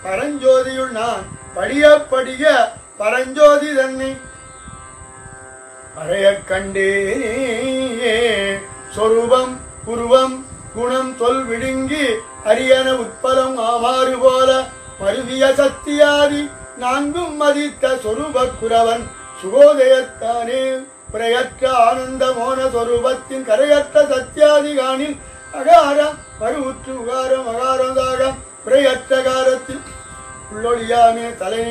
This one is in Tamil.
பரஞ்சோதியுள் நான் படிய படிய பரஞ்சோதி தன்னை பழையக் கண்டேனே சொரூபம் உருவம் குணம் தொல் விழுங்கி அரியன உட்பலம் ஆமாறு போல மருவிய சத்தியாதி நான்கும் மதித்த சொரூப குரவன் சுகோதயத்தானே பிரயற்ற ஆனந்த மோன சொரூபத்தின் கரையற்ற சத்தியாதிகானில் அகாரம் மறுவுற்று உகாரம் அகாரம் தாகம் பிரயற்ற காரத்தில் உள்ளொழியாமே தலை